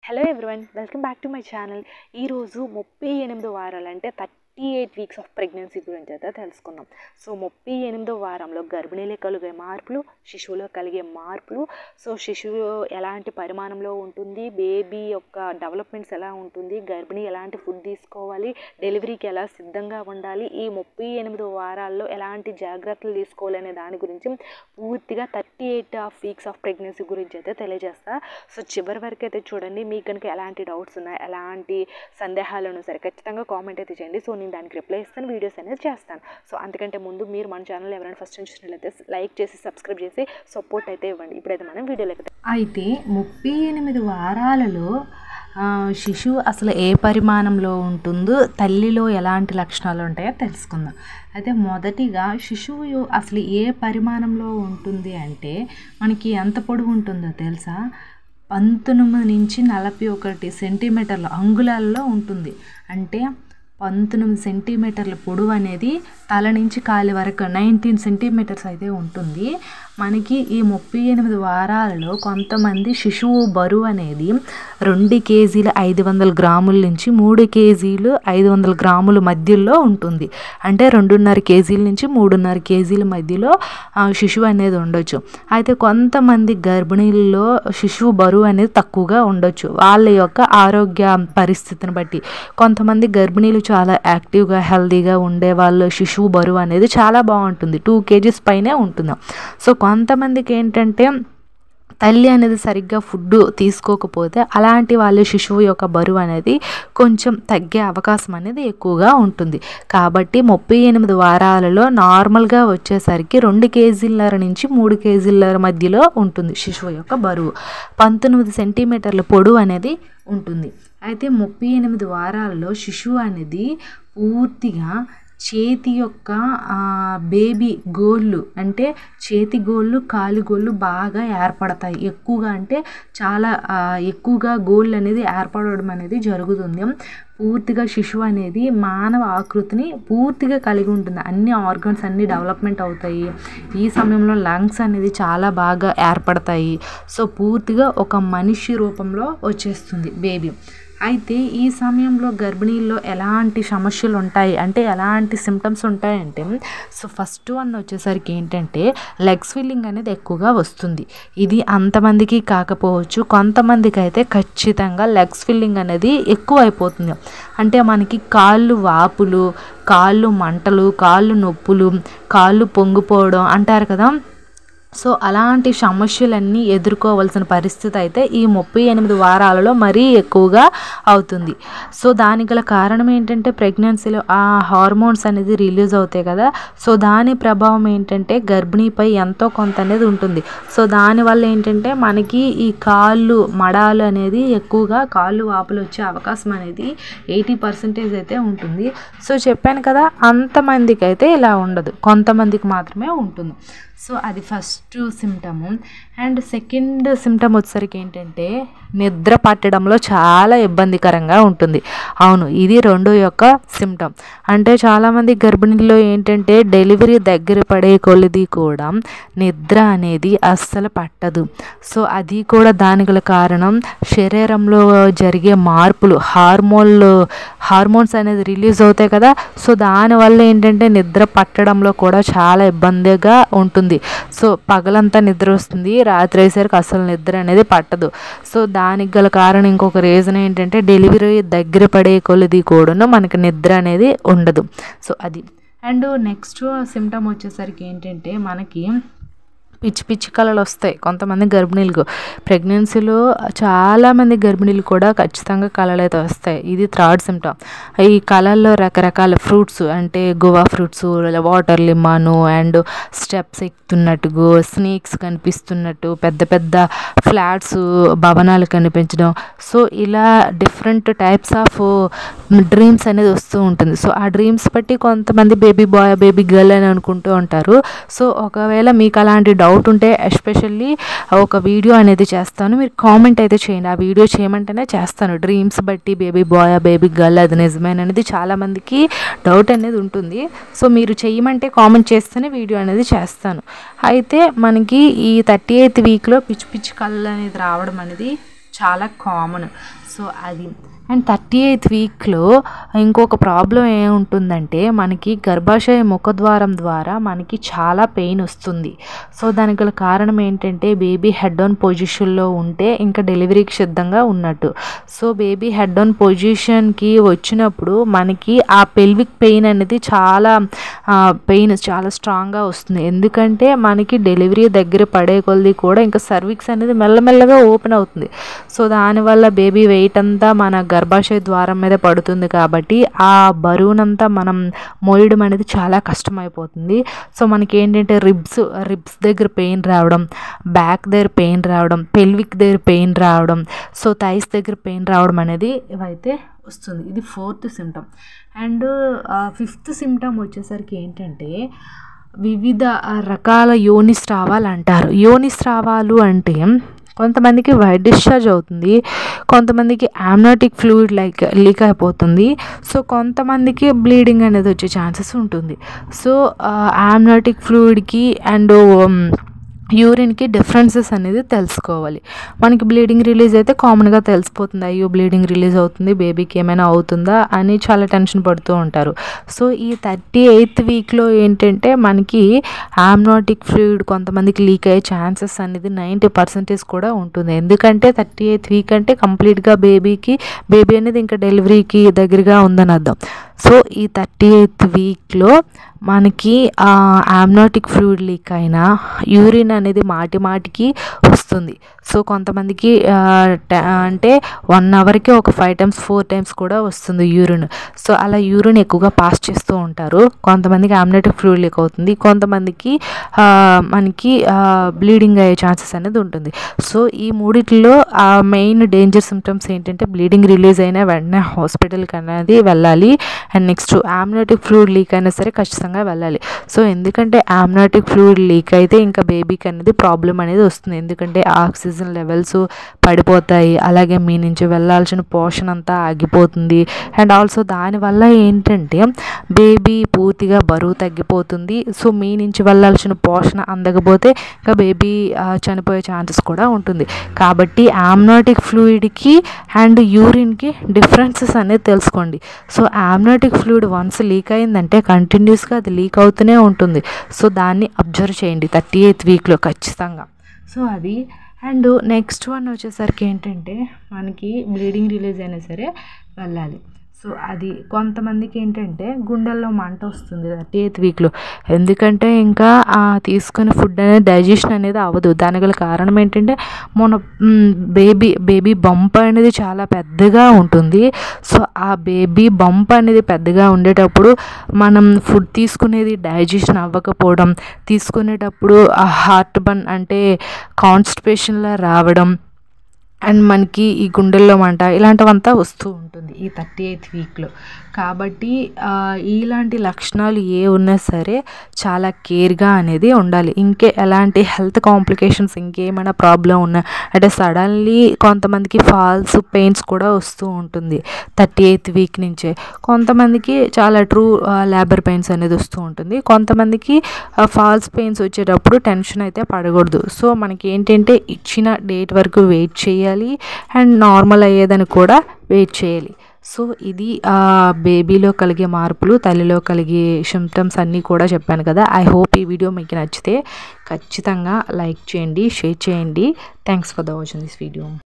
hello everyone welcome back to my channel ఈరోజు ముప్పై ఎనిమిదో వారాలు అంటే thirty eight weeks of pregnancy గురించి అయితే తెలుసుకుందాం సో ముప్పై ఎనిమిదో వారంలో గర్భిణీలో కలిగే మార్పులు శిశువులో కలిగే మార్పులు సో శిశువు ఎలాంటి పరిమాణంలో ఉంటుంది బేబీ యొక్క డెవలప్మెంట్స్ ఎలా ఉంటుంది గర్భిణి ఎలాంటి ఫుడ్ తీసుకోవాలి డెలివరీకి ఎలా సిద్ధంగా ఉండాలి ఈ ముప్పై ఎనిమిదో వారాల్లో ఎలాంటి జాగ్రత్తలు తీసుకోవాలి అనే దాని గురించి పూర్తిగా thirty eight of weeks of pregnancy గురించి అయితే తెలియజేస్తా సో చివరి వరకు అయితే చూడండి మీకు కనుక ఎలాంటి డౌట్స్ ఉన్నాయి ఎలాంటి సందేహాలు ఉన్నా సరే ఖచ్చితంగా కామెంట్ అయితే చేయండి సో నేను దానికి రిప్లై ఇస్తాను వీడియోస్ అనేది చేస్తాను సో అంతకంటే ముందు మీరు మన ఛానల్ ఎవరైనా ఫస్ట్ నుంచి చూసినట్లయితే లైక్ చేసి సబ్స్క్రైబ్ చేసి సపోర్ట్ అయితే ఇవ్వండి ఇప్పుడైతే మనం వీడియోలోకి అయితే ముప్పై ఎనిమిది వారాలలో ఆ, శిశువు అసలు ఏ పరిమాణంలో ఉంటుందో తల్లిలో ఎలాంటి లక్షణాలు ఉంటాయో తెలుసుకుందాం అయితే మొదటిగా శిశువు అసలు ఏ పరిమాణంలో ఉంటుంది అంటే మనకి ఎంత పొడవు ఉంటుందో తెలుసా పంతొమ్మిది నుంచి నలభై ఒకటి సెంటీమీటర్ల అంగుళాల్లో ఉంటుంది అంటే పంతొమ్మిది సెంటీమీటర్ల పొడవు అనేది తల నుంచి కాలి వరకు నైన్టీన్ సెంటీమీటర్స్ అయితే ఉంటుంది మనకి ఈ ముప్పై ఎనిమిది వారాలలో కొంతమంది శిశువు బరువు అనేది రెండు కేజీల ఐదు వందల గ్రాముల నుంచి మూడు కేజీలు ఐదు వందల గ్రాముల మధ్యలో ఉంటుంది అంటే రెండున్నర కేజీల నుంచి మూడున్నర కేజీల మధ్యలో ఆ, శిశువు అనేది ఉండొచ్చు అయితే కొంతమంది గర్భిణీల్లో శిశువు బరువు అనేది తక్కువగా ఉండొచ్చు వాళ్ళ యొక్క ఆరోగ్య పరిస్థితిని బట్టి కొంతమంది గర్భిణీలు చాలా యాక్టివ్గా హెల్తీగా ఉండే వాళ్ళ శిశువు బరువు అనేది చాలా బాగుంటుంది టూ కేజీస్ పైనే ఉంటుంది సో కొంతమందికి ఏంటంటే తల్లి అనేది సరిగ్గా ఫుడ్ తీసుకోకపోతే అలాంటి వాళ్ళ శిశువు యొక్క బరువు అనేది కొంచెం తగ్గే అవకాశం అనేది ఎక్కువగా ఉంటుంది కాబట్టి ముప్పై ఎనిమిది వారాలలో నార్మల్గా వచ్చేసరికి రెండు కేజీలన్నర నుంచి మూడు కేజీలన్నర మధ్యలో ఉంటుంది శిశువు యొక్క బరువు పంతొమ్మిది సెంటీమీటర్ల పొడవు అనేది ఉంటుంది అయితే ముప్పై ఎనిమిది వారాలలో శిశువు అనేది పూర్తిగా చేతి యొక్క ఆ, బేబీ గోళ్ళు అంటే చేతి గోళ్ళు కాలి గోళ్ళు బాగా ఏర్పడతాయి ఎక్కువగా అంటే చాలా ఆ, ఎక్కువగా గోళ్ళు అనేది ఏర్పడడం అనేది జరుగుతుంది పూర్తిగా శిశువు అనేది మానవ ఆకృతిని పూర్తిగా కలిగి ఉంటుంది అన్ని ఆర్గన్స్ అన్ని డెవలప్మెంట్ అవుతాయి ఈ సమయంలో లంగ్స్ అనేది చాలా బాగా ఏర్పడతాయి సో పూర్తిగా ఒక మనిషి రూపంలో వచ్చేస్తుంది బేబీ అయితే ఈ సమయంలో గర్భిణీల్లో ఎలాంటి సమస్యలు ఉంటాయి అంటే ఎలాంటి సిమ్టమ్స్ ఉంటాయంటే సో ఫస్ట్ వన్ వచ్చేసరికి ఏంటంటే లెగ్స్ ఫీలింగ్ అనేది ఎక్కువగా వస్తుంది ఇది అంతమందికి కాకపోవచ్చు కొంతమందికి అయితే ఖచ్చితంగా లెగ్స్ ఫీలింగ్ అనేది ఎక్కువ అయిపోతుంది అంటే మనకి కాళ్ళు వాపులు కాళ్ళు మంటలు కాళ్ళు నొప్పులు కాళ్ళు పొంగిపోవడం అంటారు కదా సో అలాంటి సమస్యలన్నీ ఎదుర్కోవాల్సిన పరిస్థితి అయితే ఈ ముప్పై ఎనిమిది వారాలలో మరీ ఎక్కువగా అవుతుంది సో దానికి గల కారణం ఏంటంటే ప్రెగ్నెన్సీలో ఆ హార్మోన్స్ అనేది రిలీజ్ అవుతాయి కదా సో దాని ప్రభావం ఏంటంటే గర్భిణీపై ఎంతో కొంత అనేది ఉంటుంది సో దానివల్ల ఏంటంటే మనకి ఈ కాళ్ళు మడాలు అనేది ఎక్కువగా కాళ్ళు వాపులు వచ్చే అవకాశం అనేది ఎయిటీ పర్సెంటేజ్ అయితే ఉంటుంది సో చెప్పాను కదా అంతమందికి అయితే ఇలా ఉండదు కొంతమందికి మాత్రమే ఉంటుంది సో అది first symptom and second symptom వచ్చేసరికి ఏంటంటే నిద్ర పట్టడంలో చాలా ఇబ్బందికరంగా ఉంటుంది అవును ఇది రెండో యొక్క సిమ్టమ్ అంటే చాలామంది గర్భిణీల్లో ఏంటంటే డెలివరీ దగ్గర పడే కొలిది కూడా నిద్ర అనేది అస్సలు పట్టదు సో అది కూడా దానికి గల కారణం శరీరంలో జరిగే మార్పులు హార్మోన్లు హార్మోన్స్ అనేది రిలీజ్ అవుతాయి కదా సో దానివల్ల ఏంటంటే నిద్ర పట్టడంలో కూడా చాలా ఇబ్బందిగా ఉంటుంది సో పగలంతా నిద్ర వస్తుంది రాత్రి అయ్యేసరికి అసలు నిద్ర అనేది పట్టదు సో దానికి గల కారణం ఇంకొక రీజన్ ఏంటంటే డెలివరీ దగ్గర పడే కొలది కూడాను మనకి నిద్ర అనేది ఉండదు సో అది అండ్ నెక్స్ట్ సిమ్టమ్ వచ్చేసరికి ఏంటంటే మనకి పిచ్చి పిచ్చి కళలు వస్తాయి కొంతమంది గర్భిణీలకు ప్రెగ్నెన్సీలో చాలామంది గర్భిణీలు కూడా ఖచ్చితంగా కళలు అయితే వస్తాయి ఇది థర్డ్ సిమ్టమ్ ఈ కళల్లో రకరకాల ఫ్రూట్స్ అంటే గోవా ఫ్రూట్స్ వాటర్ లిమాను అండ్ స్టెప్స్ ఎక్కుతున్నట్టు స్నేక్స్ కనిపిస్తున్నట్టు పెద్ద పెద్ద ఫ్లాట్స్ భవనాలు కనిపించడం సో ఇలా డిఫరెంట్ టైప్స్ ఆఫ్ డ్రీమ్స్ అనేది వస్తూ ఉంటుంది సో ఆ డ్రీమ్స్ బట్టి కొంతమంది బేబీ బాయ్ బేబీ గర్ల్ అని అనుకుంటూ ఉంటారు సో ఒకవేళ మీకు అలాంటి డౌట్ ఉంటే ఎస్పెషల్లీ ఒక వీడియో అనేది చేస్తాను మీరు కామెంట్ అయితే చేయండి ఆ వీడియో చేయమంటేనే చేస్తాను డ్రీమ్స్ బట్టి బేబీ బాయ్ బేబీ గర్ల్ అది నిజమేననేది చాలామందికి డౌట్ అనేది ఉంటుంది సో మీరు చేయమంటే కామెంట్ చేస్తేనే వీడియో అనేది చేస్తాను అయితే మనకి ఈ థర్టీ ఎయిత్ వీక్లో పిచ్చి పిచ్చి కళ్ళు అనేది రావడం అనేది చాలా కామన్ సో అది అండ్ థర్టీ ఎయిత్ వీక్లో ఇంకొక ప్రాబ్లం ఏముంటుందంటే మనకి గర్భాశయ ముఖద్వారం ద్వారా మనకి చాలా పెయిన్ వస్తుంది సో దానికి గల కారణం ఏంటంటే బేబీ హెడ్ ఆన్ పొజిషన్లో ఉంటే ఇంకా డెలివరీకి సిద్ధంగా ఉన్నట్టు సో బేబీ హెడ్ ఆన్ పొజిషన్కి వచ్చినప్పుడు మనకి ఆ పెల్విక్ పెయిన్ అనేది చాలా పెయిన్ చాలా స్ట్రాంగ్గా వస్తుంది ఎందుకంటే మనకి డెలివరీ దగ్గర పడే కొలది కూడా ఇంకా సర్విక్స్ అనేది మెల్లమెల్లగా ఓపెన్ అవుతుంది సో దానివల్ల బేబీ వెయిట్ అంతా మన గర్భాశయ ద్వారం మీద పడుతుంది కాబట్టి ఆ బరువునంతా మనం మోయడం అనేది చాలా కష్టమైపోతుంది సో మనకి ఏంటంటే రిబ్స్ రిబ్స్ దగ్గర పెయిన్ రావడం బ్యాక్ దగ్గర పెయిన్ రావడం పెల్విక్ దగ్గర పెయిన్ రావడం సో థైస్ దగ్గర పెయిన్ రావడం అనేది ఇవైతే వస్తుంది ఇది fourth symptom and fifth symptom వచ్చేసరికి ఏంటంటే వివిధ రకాల యోని స్రావాలు అంటారు యోని స్రావాలు అంటే కొంతమందికి వైట్ డిశ్చార్జ్ అవుతుంది కొంతమందికి ఆమ్నాటిక్ ఫ్లూయిడ్ లైక్ లీక్ అయిపోతుంది సో కొంతమందికి బ్లీడింగ్ అనేది వచ్చే ఛాన్సెస్ ఉంటుంది సో ఆమ్నాటిక్ ఫ్లూయిడ్కి అండ్ యూరిన్కి డిఫరెన్సెస్ అనేది తెలుసుకోవాలి మనకి బ్లీడింగ్ రిలీజ్ అయితే కామన్గా తెలిసిపోతుంది అయ్యో బ్లీడింగ్ రిలీజ్ అవుతుంది బేబీకి ఏమైనా అవుతుందా అని చాలా టెన్షన్ పడుతూ ఉంటారు సో ఈ థర్టీ ఎయిత్ వీక్లో ఏంటంటే మనకి ఆమ్నాటిక్ ఫ్లూయిడ్ కొంతమందికి లీక్ అయ్యే ఛాన్సెస్ అనేది నైంటీ పర్సెంటేజ్ కూడా ఉంటుంది ఎందుకంటే థర్టీ ఎయిత్ వీక్ అంటే కంప్లీట్గా బేబీకి బేబీ అనేది ఇంకా డెలివరీకి దగ్గరగా ఉందని అర్థం సో ఈ థర్టీ ఎయిత్ వీక్లో మనకి ఆమ్నాటిక్ ఫ్లూయిడ్ లీక్ అయినా యూరిన్ అనేది మాటి మాటికి వస్తుంది సో కొంతమందికి అంటే వన్ అవర్కి ఒక ఫైవ్ టైమ్స్ ఫోర్ టైమ్స్ కూడా వస్తుంది యూరిన్ సో అలా యూరిన్ ఎక్కువగా పాస్ చేస్తూ ఉంటారు కొంతమందికి ఆమ్నాటిక్ ఫ్లూయిడ్ లీక్ అవుతుంది కొంతమందికి మనకి బ్లీడింగ్ అయ్యే ఛాన్సెస్ అనేది ఉంటుంది సో ఈ మూడిట్లో మెయిన్ డేంజర్ సిమ్టమ్స్ ఏంటంటే బ్లీడింగ్ రిలీజ్ అయినా వెంటనే హాస్పిటల్కి అనేది వెళ్ళాలి and next amniotic fluid leak అయినా సరే ఖచ్చితంగా వెళ్ళాలి సో ఎందుకంటే ఆమ్నాటిక్ ఫ్లూయిడ్ లీక్ అయితే ఇంకా బేబీకి అనేది ప్రాబ్లం అనేది వస్తుంది ఎందుకంటే ఆక్సిజన్ లెవెల్స్ పడిపోతాయి అలాగే మీ నుంచి వెళ్ళాల్సిన పోషణ అంతా ఆగిపోతుంది అండ్ ఆల్సో దానివల్ల ఏంటంటే బేబీ పూర్తిగా బరువు తగ్గిపోతుంది సో మీ నుంచి వెళ్ళాల్సిన పోషణ అందకపోతే ఇంకా బేబీ చనిపోయే ఛాన్సెస్ కూడా ఉంటుంది కాబట్టి ఆమ్నాటిక్ ఫ్లూయిడ్కి అండ్ యూరిన్కి డిఫరెన్సెస్ అనేది తెలుసుకోండి so amniotic fluid once leak అయిందంటే కంటిన్యూస్గా అది లీక్ అవుతూనే ఉంటుంది సో దాన్ని అబ్జర్వ్ చేయండి థర్టీ ఎయిత్ వీక్లో ఖచ్చితంగా సో అది అండ్ నెక్స్ట్ వన్ వచ్చేసరికి ఏంటంటే మనకి బ్లీడింగ్ రిలీజ్ అయినా సరే వెళ్ళాలి సో అది కొంతమందికి ఏంటంటే గుండెల్లో మంట వస్తుంది థర్టీ ఎయిత్ వీక్లో ఎందుకంటే ఇంకా తీసుకునే ఫుడ్ అనేది డైజెషన్ అనేది అవ్వదు దానికి గల కారణం ఏంటంటే మన బేబీ బేబీ బంప్ అనేది చాలా పెద్దగా ఉంటుంది సో ఆ బేబీ బంప్ అనేది పెద్దగా ఉండేటప్పుడు మనం ఫుడ్ తీసుకునేది డైజెషన్ అవ్వకపోవడం తీసుకునేటప్పుడు ఆ హార్ట్ బన్ అంటే కాన్స్టిపేషన్లా రావడం అండ్ మనకి ఈ గుండెల్లో మంట ఇలాంటివంతా వస్తూ ఉంటుంది ఈ థర్టీ ఎయిత్ వీక్లో కాబట్టి ఇలాంటి లక్షణాలు ఏ ఉన్నా సరే చాలా కేర్గా అనేది ఉండాలి ఇంకే ఎలాంటి హెల్త్ కాంప్లికేషన్స్ ఇంకేమైనా ప్రాబ్లం ఉన్నా అంటే సడన్లీ కొంతమందికి ఫాల్స్ పెయిన్స్ కూడా వస్తూ ఉంటుంది థర్టీ ఎయిత్ వీక్ నుంచే కొంతమందికి చాలా ట్రూ లేబర్ పెయిన్స్ అనేది వస్తూ ఉంటుంది కొంతమందికి ఫాల్స్ పెయిన్స్ వచ్చేటప్పుడు టెన్షన్ అయితే పడకూడదు సో మనకి ఏంటంటే ఇచ్చిన డేట్ వరకు వెయిట్ చేయాలి అండ్ నార్మల్ అయ్యేదని కూడా వెయిట్ చేయాలి సో ఇది బేబీలో కలిగే మార్పులు తల్లిలో కలిగే సిమ్టమ్స్ అన్నీ కూడా చెప్పాను కదా ఐ హోప్ ఈ వీడియో మీకు నచ్చితే ఖచ్చితంగా లైక్ చేయండి షేర్ చేయండి thanks for the watching this video